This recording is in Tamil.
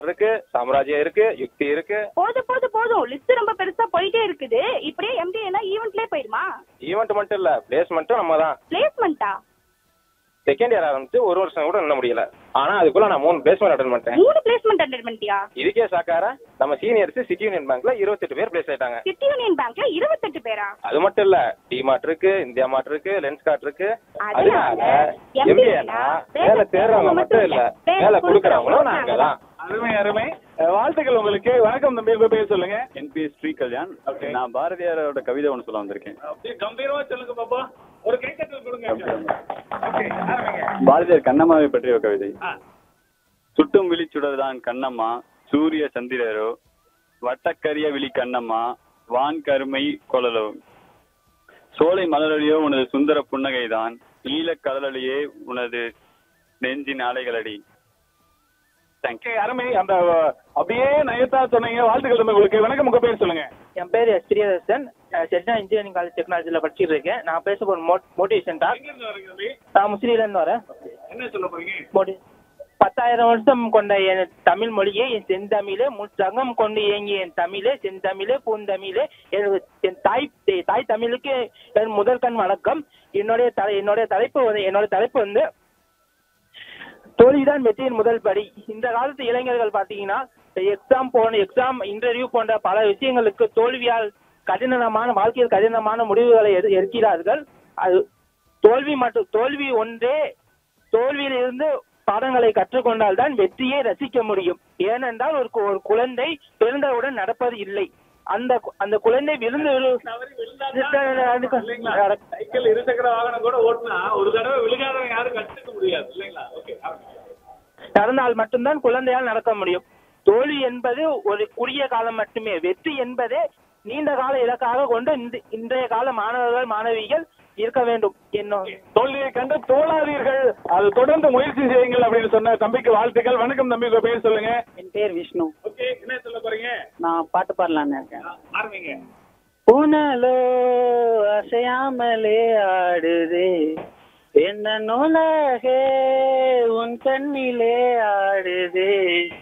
இருக்கு சாம்ராஜ்யம் இருக்கு யுக்தி இருக்கு போதும் போதும் போதும் லிஸ்ட் ரொம்ப பெருசா போயிட்டே இருக்குது இப்படியே எம்டிஏனா ஈவெண்ட்லயே போயிடுமா ஈவெண்ட் மட்டும் இல்ல பிளேஸ்மெண்ட்டும் நம்ம தான் பிளேஸ்மெண்ட்டா செகண்ட் இயர் ஆரம்பிச்சு ஒரு வருஷம் கூட என்ன முடியல ஆனா அதுக்குள்ள நான் மூணு பிளேஸ்மெண்ட் அட்டன் பண்ணிட்டேன் மூணு பிளேஸ்மெண்ட் அட்டன் பண்ணிட்டியா இதுக்கே சாக்கார நம்ம சீனியர்ஸ் சிட்டி யூனியன் பேங்க்ல இருபத்தெட்டு பேர் பிளேஸ் ஆயிட்டாங்க சிட்டி யூனியன் பேங்க்ல இருபத்தெட்டு பேரா அது மட்டும் இல்ல டிமார்ட் இருக்கு இந்தியா மார்ட் இருக்கு லென்ஸ் கார்ட் இருக்கு அதனால அதனால MBA எம்பிஏனா வேலை தேடுறவங்க மட்டும் இல்ல வேலை கொடுக்கறவங்களும் நாங்க தான் அருமை அருமை அஹ் வாழ்த்துக்கள் உங்களுக்கு வணக்கம் தம்பி உங்க பேர் சொல்லுங்க என்பி ஸ்ரீ கல்யாண் Okay. நான் பாரதியாரோட கவிதை ஒன்று சொல்ல வந்திருக்கேன் அப்படியே கம்பீரமா சொல்லுங்க பாப்பா ஒரு கைத்தட்டல் கொடுங்க ஓகே ஆரம்பிங்க பாரதியார் கண்ணம்மாவை பற்றிய ஒரு கவிதை ஆ. சுட்டும் விழிச்சுடர்தான் கண்ணம்மா சூரிய சந்திரரோ வட்டக்கரிய விழி கண்ணம்மா வான் கருமை கொழலோ சோலை மலரடியோ உனது சுந்தர புன்னகைதான் ஈழக் கடலடியே உனது நெஞ்சின் அலைகளடி தேங்க்யூ Okay, அருமை அந்த அஹ், அப்படியே நயத்தா சொன்னீங்க வாழ்த்துக்கள் தம்பி உங்களுக்கு வணக்கம் உங்க பேர் சொல்லுங்க என் பேர் S Sridharsan Chennai engineering college டெக்னாலஜியில் படிச்சுட்டு இருக்கேன் நான் பேச போகிற மோட் மோட்டிவேஷன் டாக் எங்க இருந்து வரீங்க தம்பி நான் முஸ்லீம்லேருந்து வரேன் என்ன சொல்ல போறீங்க மோடி பத்தாயிரம் வருஷம் கொண்ட என் தமிழ் மொழியே என் செந்தமிழே முச்சங்கம் கொண்டு இயங்கிய என் தமிழே செந்தமிழே பூந்தமிழே எனது என் தாய் தாய் தமிழுக்கு என் முதல் கண் வணக்கம் என்னுடைய தலை என்னுடைய தலைப்பு வந்து என்னோட தலைப்பு வந்து தோல்விதான் வெற்றியின் முதல் படி இந்த காலத்து இளைஞர்கள் பார்த்தீங்கன்னா எக்ஸாம் போன எக்ஸாம் இன்டர்வியூ போன்ற பல விஷயங்களுக்கு தோல்வியால் கடினமான வாழ்க்கையில் கடினமான முடிவுகளை எடு- எடுக்கிறார்கள் அது தோல்வி மற்றும் தோல்வி ஒன்றே தோல்வியில் இருந்து பாடங்களை கற்றுக்கொண்டால் தான் வெற்றியை ரசிக்க முடியும் ஏனென்றால் ஒரு கு- ஒரு குழந்தை பிறந்தவுடன் நடப்பது இல்லை அந்த கு- அந்த குழந்தை விழுந்து விழு- தவறி விழுந்தாதான் இல்லைங்களா? சைக்கிள் இருசக்கர வாகனம் கூட ஓட்டினா ஒரு தடவை விழுகாதவன் யாரும் கத்துக்க முடியாது இல்லைங்களா ஓகே நடந்தால் மட்டும்தான் குழந்தையால் நடக்க முடியும் தோல்வி என்பது ஒரு குறுகிய காலம் மட்டுமே வெற்றி என்பதே நீண்ட கால இலக்காக கொண்டு இந்த இன்றைய கால மாணவர்கள் மாணவிகள் இருக்க வேண்டும் என்னும் தோல்வியை கண்டு தோளாதீர்கள் அது தொடர்ந்து முயற்சி செய்யுங்கள் அப்படின்னு சொன்ன தம்பிக்கு வாழ்த்துக்கள் வணக்கம் தம்பி உங்க பேர் சொல்லுங்க என் பேர் விஷ்ணு ஓகே என்ன சொல்ல போறீங்க நான் பாட்டு பாடலான்னு இருக்கேன் ஆரம்பிங்க புனலோ அசையாமலே ஆடுதே என்ன நூலகே உன் கண்ணிலே ஆடுதே